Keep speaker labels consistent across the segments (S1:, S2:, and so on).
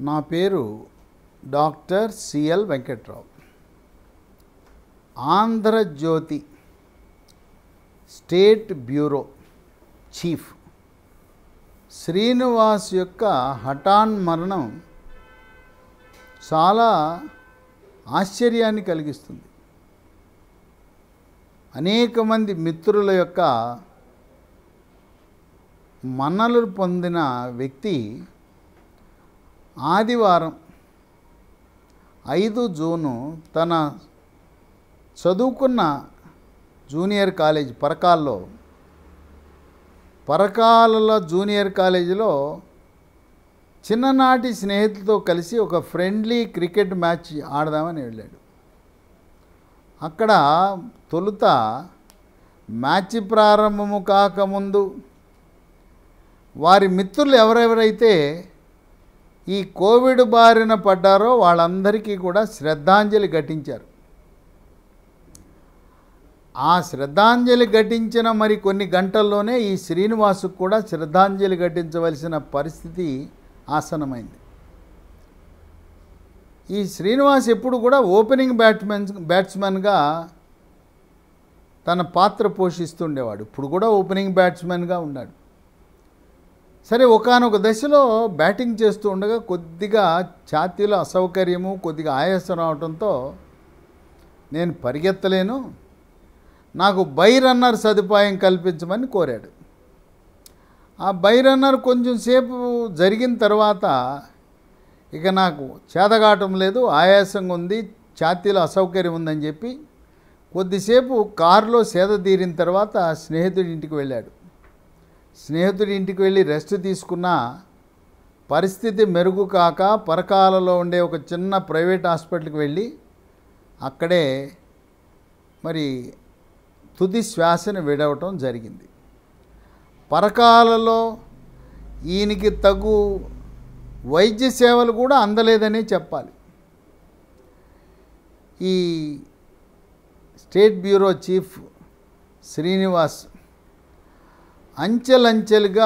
S1: నా పేరు doctor C L Venkatrao Andhrajyothi state bureau chief Srinivas యొక్క హఠాన్ మరణం చాలా ఆశ్చర్యాన్ని కలిగిస్తుంది అనేక మంది మిత్రుల యొక్క మన్నలు పొందిన వ్యక్తి ఆదివారం ఐదు జూను తన చదువుకున్న జూనియర్ కాలేజ్ పరకాల్లో పరకాలలో జూనియర్ కాలేజీలో చిన్ననాటి స్నేహితులతో కలిసి ఒక ఫ్రెండ్లీ క్రికెట్ మ్యాచ్ ఆడదామని వెళ్ళాడు అక్కడ తొలుత మ్యాచ్ ప్రారంభము కాకముందు వారి మిత్రులు ఎవరెవరైతే ఈ కోవిడ్ బారిన పడ్డారో వాళ్ళందరికీ కూడా శ్రద్ధాంజలి ఘటించారు ఆ శ్రద్ధాంజలి ఘటించిన మరి కొన్ని గంటల్లోనే ఈ శ్రీనివాసుకు కూడా శ్రద్ధాంజలి ఘటించవలసిన పరిస్థితి ఆసనమైంది ఈ శ్రీనివాస్ ఎప్పుడు కూడా ఓపెనింగ్ బ్యాట్మెన్ బ్యాట్స్మెన్గా తన పాత్ర పోషిస్తుండేవాడు ఇప్పుడు కూడా ఓపెనింగ్ బ్యాట్స్మెన్గా ఉన్నాడు సరే ఒకానొక దశలో బ్యాటింగ్ చేస్తూ ఉండగా కొద్దిగా ఛాతీలో అసౌకర్యము కొద్దిగా ఆయాసం రావడంతో నేను పరిగెత్తలేను నాకు బై రన్నర్ సదుపాయం కల్పించమని కోరాడు ఆ బై రన్నర్ కొంచెం సేపు జరిగిన తర్వాత ఇక నాకు చేతగాటం లేదు ఆయాసంగా ఉంది ఛాతీలో అసౌకర్యం ఉందని చెప్పి కొద్దిసేపు కారులో సేద తీరిన తర్వాత స్నేహితుడి ఇంటికి వెళ్ళాడు స్నేహితుడి ఇంటికి వెళ్ళి రెస్ట్ తీసుకున్న పరిస్థితి మెరుగు కాక పరకాలలో ఉండే ఒక చిన్న ప్రైవేట్ హాస్పిటల్కి వెళ్ళి అక్కడే మరి తుది శ్వాసను విడవటం జరిగింది పరకాలలో ఈయనకి తగు వైద్య సేవలు కూడా అందలేదనే చెప్పాలి ఈ స్టేట్ బ్యూరో చీఫ్ శ్రీనివాస్ అంచెలంచెలుగా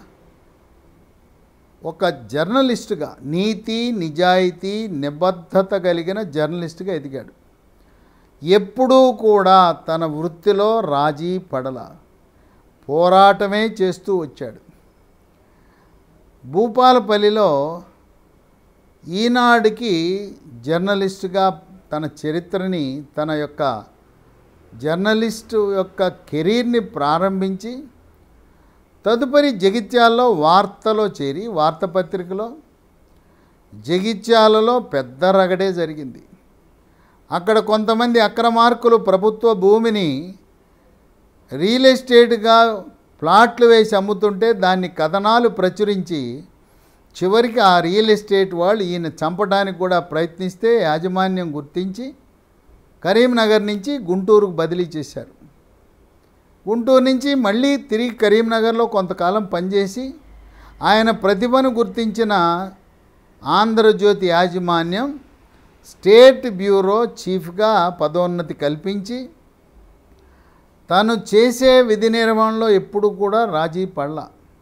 S1: ఒక జర్నలిస్టుగా నీతి నిజాయితీ నిబద్ధత కలిగిన జర్నలిస్టుగా ఎదిగాడు ఎప్పుడూ కూడా తన వృత్తిలో రాజీ పడల పోరాటమే చేస్తూ వచ్చాడు భూపాలపల్లిలో ఈనాడుకి జర్నలిస్టుగా తన చరిత్రని తన యొక్క జర్నలిస్టు యొక్క కెరీర్ని ప్రారంభించి తదుపరి జగిత్యాలలో వార్తలో చేరి వార్తాపత్రికలో జగిత్యాలలో పెద్ద రగడే జరిగింది అక్కడ కొంతమంది అక్రమార్కులు ప్రభుత్వ భూమిని రియల్ ఎస్టేట్గా ప్లాట్లు వేసి అమ్ముతుంటే దాన్ని కథనాలు ప్రచురించి చివరికి ఆ రియల్ ఎస్టేట్ వాళ్ళు ఈయన చంపడానికి కూడా ప్రయత్నిస్తే యాజమాన్యం గుర్తించి కరీంనగర్ నుంచి గుంటూరుకు బదిలీ చేశారు గుంటూరు నుంచి మళ్ళీ తిరిగి కరీంనగర్లో కొంతకాలం పనిచేసి ఆయన ప్రతిభను గుర్తించిన ఆంధ్రజ్యోతి యాజమాన్యం స్టేట్ బ్యూరో చీఫ్గా పదోన్నతి కల్పించి తను చేసే విధి నిర్వహణలో ఎప్పుడు కూడా రాజీ పడల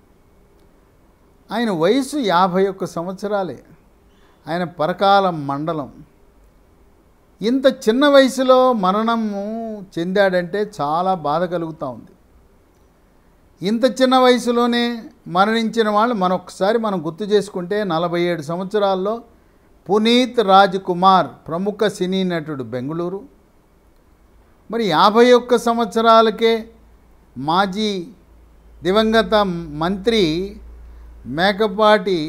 S1: ఆయన వయసు యాభై ఒక్క సంవత్సరాలే ఆయన పరకాల మండలం ఇంత చిన్న వయసులో మరణము చెందాడంటే చాలా బాధ కలుగుతూ ఉంది ఇంత చిన్న వయసులోనే మరణించిన వాళ్ళు మనొకసారి మనం గుర్తు చేసుకుంటే నలభై ఏడు సంవత్సరాల్లో పునీత్ రాజ్ కుమార్ ప్రముఖ సినీ నటుడు బెంగళూరు మరి యాభై ఒక్క సంవత్సరాలకే మాజీ దివంగత మంత్రి మేకపాటి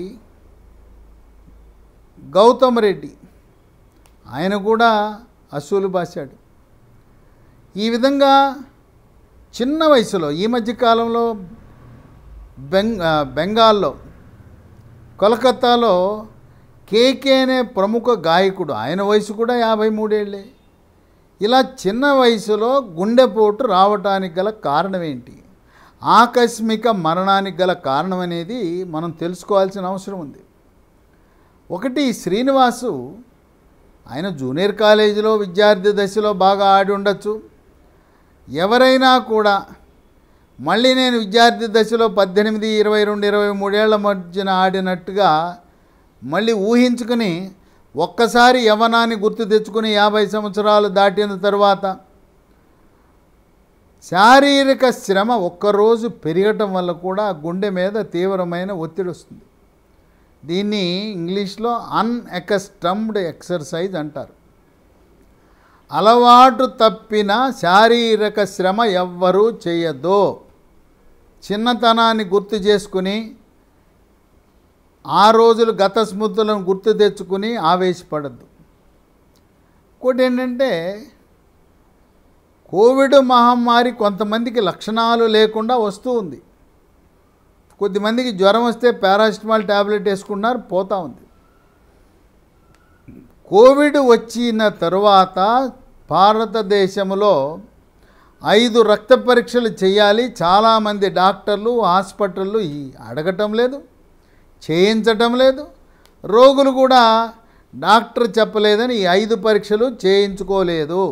S1: గౌతమ్ రెడ్డి ఆయన కూడా అసూలు బాశాడు ఈ విధంగా చిన్న వయసులో ఈ మధ్య కాలంలో బెంగ్ బెంగాల్లో కోలకత్తాలో కేకే అనే ప్రముఖ గాయకుడు ఆయన వయసు కూడా యాభై మూడేళ్ళే ఇలా చిన్న వయసులో గుండెపోటు రావటానికి గల కారణం ఏంటి ఆకస్మిక మరణానికి గల కారణం అనేది మనం తెలుసుకోవాల్సిన అవసరం ఉంది ఒకటి శ్రీనివాసు ఆయన జూనియర్ కాలేజీలో విద్యార్థి దశలో బాగా ఆడి ఉండొచ్చు ఎవరైనా కూడా మళ్ళీ నేను విద్యార్థి దశలో పద్దెనిమిది ఇరవై రెండు ఇరవై మూడేళ్ల మధ్యన ఆడినట్టుగా మళ్ళీ ఊహించుకుని ఒక్కసారి యవనాన్ని గుర్తు తెచ్చుకుని యాభై సంవత్సరాలు దాటిన తర్వాత శారీరక శ్రమ ఒక్కరోజు పెరగటం వల్ల కూడా గుండె మీద తీవ్రమైన ఒత్తిడి వస్తుంది దీన్ని ఇంగ్లీష్లో అన్ఎకస్టమ్డ్ ఎక్సర్సైజ్ అంటారు అలవాటు తప్పిన శారీరక శ్రమ ఎవ్వరూ చేయొద్దు చిన్నతనాన్ని గుర్తు చేసుకుని ఆ రోజులు గత స్మృతులను గుర్తు తెచ్చుకుని ఆవేశపడద్దు ఇంకోటి ఏంటంటే కోవిడ్ మహమ్మారి కొంతమందికి లక్షణాలు లేకుండా వస్తూ ఉంది కొద్దిమందికి జ్వరం వస్తే పారాసిటమాల్ ట్యాబ్లెట్ వేసుకున్నారు పోతా ఉంది కోవిడ్ వచ్చిన తరువాత భారతదేశంలో ఐదు రక్త పరీక్షలు చేయాలి చాలామంది డాక్టర్లు హాస్పిటళ్ళు ఈ అడగటం లేదు చేయించటం లేదు రోగులు కూడా డాక్టర్ చెప్పలేదని ఈ ఐదు పరీక్షలు చేయించుకోలేదు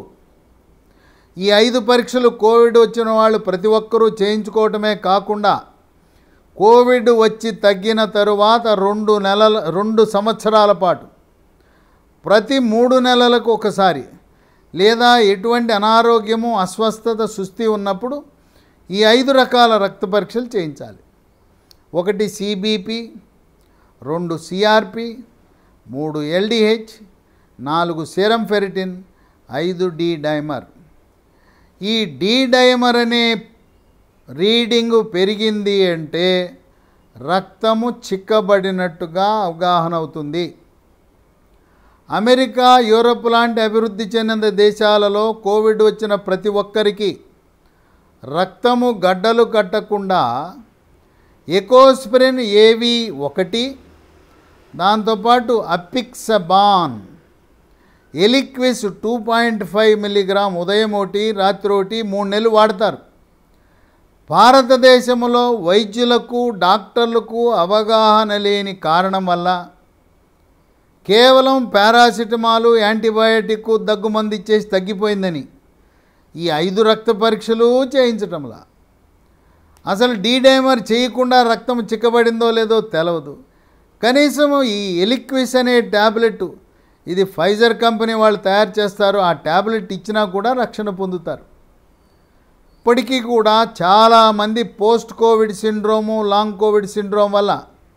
S1: ఈ ఐదు పరీక్షలు కోవిడ్ వచ్చిన వాళ్ళు ప్రతి ఒక్కరూ చేయించుకోవటమే కాకుండా కోవిడ్ వచ్చి తగ్గిన తరువాత రెండు నెలల రెండు సంవత్సరాల పాటు ప్రతి మూడు నెలలకు ఒకసారి లేదా ఎటువంటి అనారోగ్యము అస్వస్థత సుస్థి ఉన్నప్పుడు ఈ ఐదు రకాల రక్త పరీక్షలు చేయించాలి ఒకటి సిబిపి రెండు సిఆర్పి మూడు ఎల్డిహెచ్ నాలుగు సెరం ఫెరిటిన్ ఐదు డి డైమర్ ఈ డి డైమర్ అనే రీడింగ్ పెరిగింది అంటే రక్తము చిక్కబడినట్టుగా అవగాహన అవుతుంది అమెరికా యూరప్ లాంటి అభివృద్ధి చెందిన దేశాలలో కోవిడ్ వచ్చిన ప్రతి ఒక్కరికి రక్తము గడ్డలు కట్టకుండా ఎకోస్ప్రిన్ ఏవి ఒకటి దాంతోపాటు apixaban Eliquis two point five milligram ఉదయం ఒకటి రాత్రి ఒకటి మూడు నెలలు వాడతారు భారతదేశంలో వైద్యులకు డాక్టర్లకు అవగాహన లేని కారణం వల్ల కేవలం పారాసిటమాలు యాంటీబయాటిక్ దగ్గుమంది ఇచ్చేసి తగ్గిపోయిందని ఈ ఐదు రక్త పరీక్షలు చేయించటంలా అసలు డీడైమర్ చేయకుండా రక్తం చిక్కబడిందో లేదో తెలవదు కనీసం ఈ ఎలిక్విస్ అనే ట్యాబ్లెట్ ఇది ఫైజర్ కంపెనీ వాళ్ళు తయారు చేస్తారు ఆ ట్యాబ్లెట్ ఇచ్చినా కూడా రక్షణ పొందుతారు ఇప్పటికీ కూడా చాలామంది post COVID syndrome long COVID syndrome వల్ల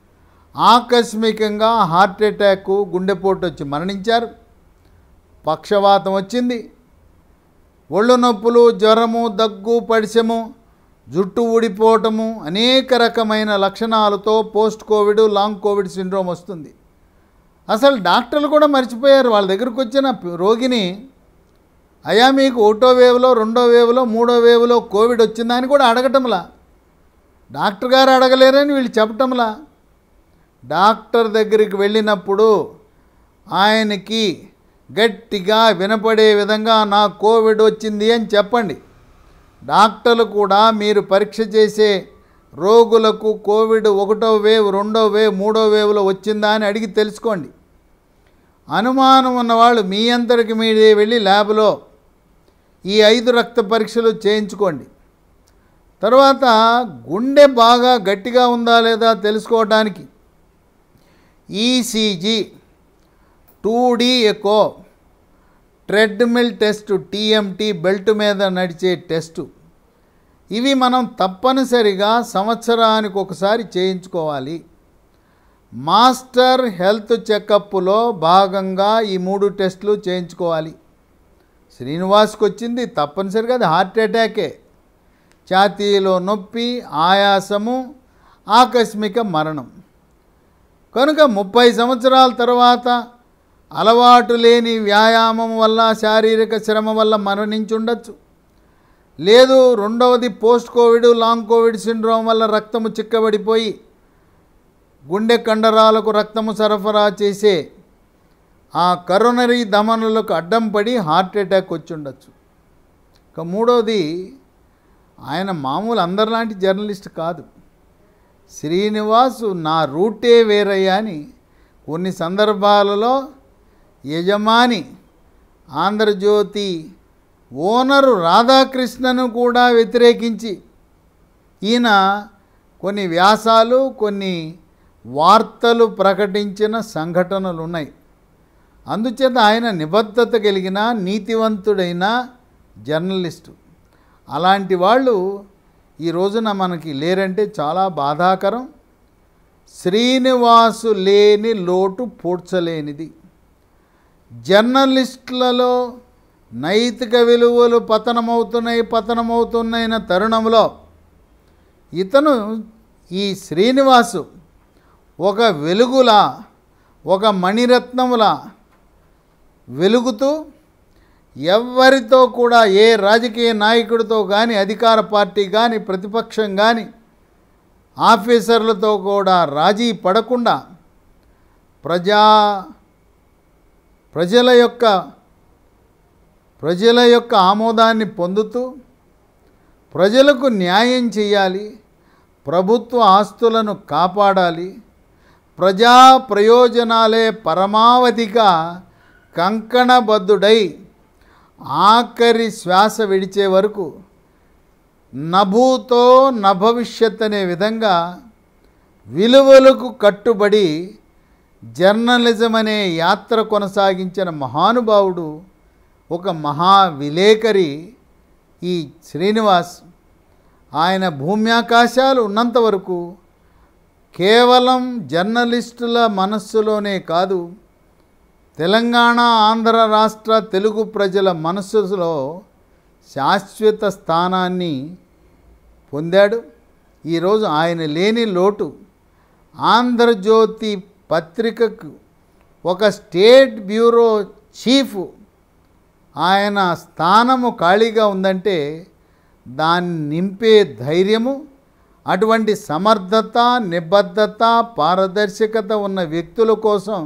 S1: ఆకస్మికంగా హార్ట్ అటాక్ గుండెపోటు వచ్చి మరణించారు పక్షవాతం వచ్చింది ఒళ్ళు నొప్పులు జ్వరము దగ్గు పడిశము జుట్టు ఊడిపోవటము అనేక రకమైన లక్షణాలతో post COVID long COVID syndrome వస్తుంది అసలు డాక్టర్లు కూడా మర్చిపోయారు వాళ్ళ దగ్గరకు వచ్చిన రోగిని అయా మీకు ఒకటో వేవ్లో రెండో వేవ్లో మూడో వేవ్లో కోవిడ్ వచ్చిందా అని కూడా అడగటంలా డాక్టర్ గారు అడగలేరని వీళ్ళు చెప్పటంలా డాక్టర్ దగ్గరికి వెళ్ళినప్పుడు ఆయనకి గట్టిగా వినపడే విధంగా నా కోవిడ్ వచ్చింది అని చెప్పండి డాక్టర్లు కూడా మీరు పరీక్ష చేసే రోగులకు కోవిడ్ ఒకటో వేవ్ రెండో వేవ్ మూడో వేవ్లో వచ్చిందా అని అడిగి తెలుసుకోండి అనుమానం ఉన్నవాళ్ళు మీ అంతటికి మీరే వెళ్ళి ల్యాబ్లో ఈ ఐదు రక్త పరీక్షలు చేయించుకోండి తర్వాత గుండె బాగా గట్టిగా ఉందా లేదా తెలుసుకోవడానికి ECG two D echo treadmill test TMT belt మీద నడిచే టెస్టు ఇవి మనం తప్పనిసరిగా సంవత్సరానికి ఒకసారి చేయించుకోవాలి మాస్టర్ హెల్త్ చెకప్లో భాగంగా ఈ మూడు టెస్టులు చేయించుకోవాలి శ్రీనివాస్కి వచ్చింది తప్పనిసరిగా అది హార్ట్ అటాకే ఛాతీలో నొప్పి ఆయాసము ఆకస్మిక మరణం కనుక ముప్పై సంవత్సరాల తర్వాత అలవాటు లేని వ్యాయామం వల్ల శారీరక శ్రమ వల్ల మరణించుండొచ్చు లేదు రెండవది post COVID long COVID syndrome వల్ల రక్తము చిక్కబడిపోయి గుండె కండరాలకు రక్తము సరఫరా చేసే ఆ కరోనరీ ధమనులకు అడ్డం పడి హార్ట్ అటాక్ వచ్చి ఉండొచ్చు ఇక మూడవది ఆయన మామూలు అందరిలాంటి జర్నలిస్ట్ కాదు శ్రీనివాసు నా రూటే వేరయ్యా అని కొన్ని సందర్భాలలో యజమాని ఆంధ్రజ్యోతి ఓనరు రాధాకృష్ణను కూడా వ్యతిరేకించి ఈయన కొన్ని వ్యాసాలు కొన్ని వార్తలు ప్రకటించిన సంఘటనలు ఉన్నాయి అందుచేత ఆయన నిబద్ధత కలిగిన నీతివంతుడైన జర్నలిస్టు అలాంటి వాళ్ళు ఈ రోజున మనకి లేరంటే చాలా బాధాకరం శ్రీనివాసు లేని లోటు పూడ్చలేనిది జర్నలిస్టులలో నైతిక విలువలు పతనమవుతున్నాయి పతనమవుతున్నాయిన తరుణంలో ఇతను ఈ శ్రీనివాసు ఒక వెలుగులా ఒక మణిరత్నములా వెలుగుతూ ఎవరితో కూడా ఏ రాజకీయ నాయకుడితో కానీ అధికార పార్టీ కానీ ప్రతిపక్షం కానీ ఆఫీసర్లతో కూడా రాజీ పడకుండా ప్రజా ప్రజల యొక్క ప్రజల యొక్క ఆమోదాన్ని పొందుతూ ప్రజలకు న్యాయం చేయాలి ప్రభుత్వ ఆస్తులను కాపాడాలి ప్రజా ప్రయోజనాలే పరమావధిగా కంకణబద్ధుడై ఆఖరి శ్వాస విడిచే వరకు నభూతో నభవిష్యత్ అనే విధంగా విలువలకు కట్టుబడి జర్నలిజం అనే యాత్ర కొనసాగించిన మహానుభావుడు ఒక మహా విలేకరి ఈ శ్రీనివాస్ ఆయన భూమ్యాకాశాలు ఉన్నంత వరకు కేవలం జర్నలిస్టుల మనస్సులోనే కాదు తెలంగాణ ఆంధ్ర రాష్ట్ర తెలుగు ప్రజల మనస్సులో శాశ్వత స్థానాన్ని పొందాడు ఈరోజు ఆయన లేని లోటు ఆంధ్రజ్యోతి పత్రికకు ఒక స్టేట్ బ్యూరో చీఫ్ ఆయన స్థానము ఖాళీగా ఉందంటే దాన్ని నింపే ధైర్యము అటువంటి సమర్థత నిబద్ధత పారదర్శకత ఉన్న వ్యక్తుల కోసం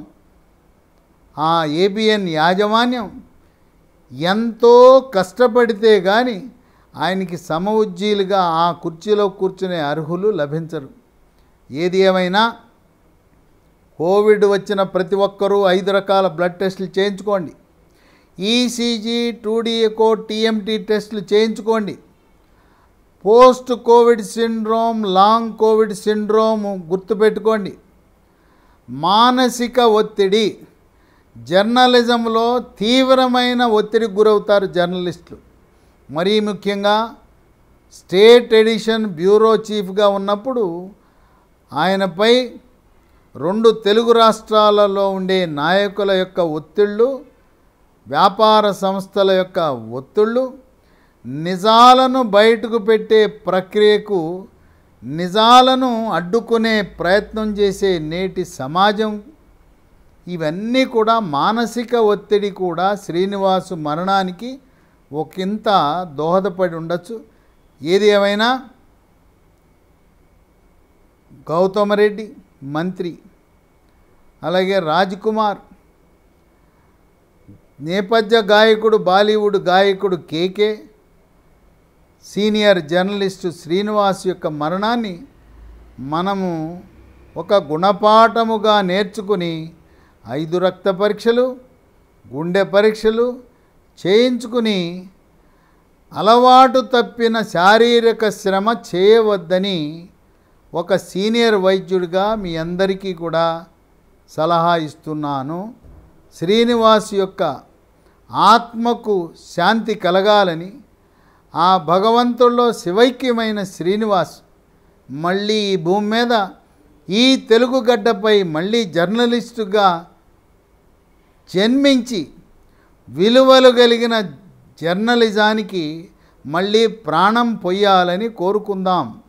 S1: ఆ ఏబిఎన్ యాజమాన్యం ఎంతో కష్టపడితే కానీ ఆయనకి సమఉజ్జీలుగా ఆ కుర్చీలో కూర్చునే అర్హులు లభించరు ఏది ఏమైనా కోవిడ్ వచ్చిన ప్రతి ఒక్కరూ ఐదు రకాల బ్లడ్ టెస్టులు చేయించుకోండి ఈసీజీ టూడీఎకో టీఎంటీ టెస్టులు చేయించుకోండి post COVID syndrome long COVID syndrome గుర్తుపెట్టుకోండి మానసిక ఒత్తిడి జర్నలిజంలో తీవ్రమైన ఒత్తిడికి గురవుతారు జర్నలిస్టులు మరీ ముఖ్యంగా స్టేట్ ఎడిషన్ బ్యూరో చీఫ్గా ఉన్నప్పుడు ఆయనపై రెండు తెలుగు రాష్ట్రాలలో ఉండే నాయకుల యొక్క ఒత్తిళ్ళు వ్యాపార సంస్థల యొక్క ఒత్తిళ్ళు నిజాలను బయటకు పెట్టే ప్రక్రియకు నిజాలను అడ్డుకునే ప్రయత్నం చేసే నేటి సమాజం ఇవన్నీ కూడా మానసిక ఒత్తిడి కూడా శ్రీనివాసు మరణానికి ఒకంత దోహదపడి ఉండొచ్చు ఏది ఏమైనా గౌతమరెడ్డి మంత్రి అలాగే రాజ్ కుమార్ నేపథ్య గాయకుడు బాలీవుడ్ గాయకుడు కేకే సీనియర్ జర్నలిస్టు శ్రీనివాస్ యొక్క మరణాన్ని మనము ఒక గుణపాఠముగా నేర్చుకుని ఐదు రక్త పరీక్షలు గుండె పరీక్షలు చేయించుకుని అలవాటు తప్పిన శారీరక శ్రమ చేయవద్దని ఒక సీనియర్ వైద్యుడిగా మీ అందరికీ కూడా సలహా ఇస్తున్నాను శ్రీనివాస్ యొక్క ఆత్మకు శాంతి కలగాలని ఆ భగవంతుల్లో శివైక్యమైన శ్రీనివాస్ మళ్ళీ ఈ భూమి మీద ఈ తెలుగు గడ్డపై మళ్ళీ జర్నలిస్టుగా జన్మించి విలువలు కలిగిన జర్నలిజానికి మళ్ళీ ప్రాణం పొయ్యాలని కోరుకుందాం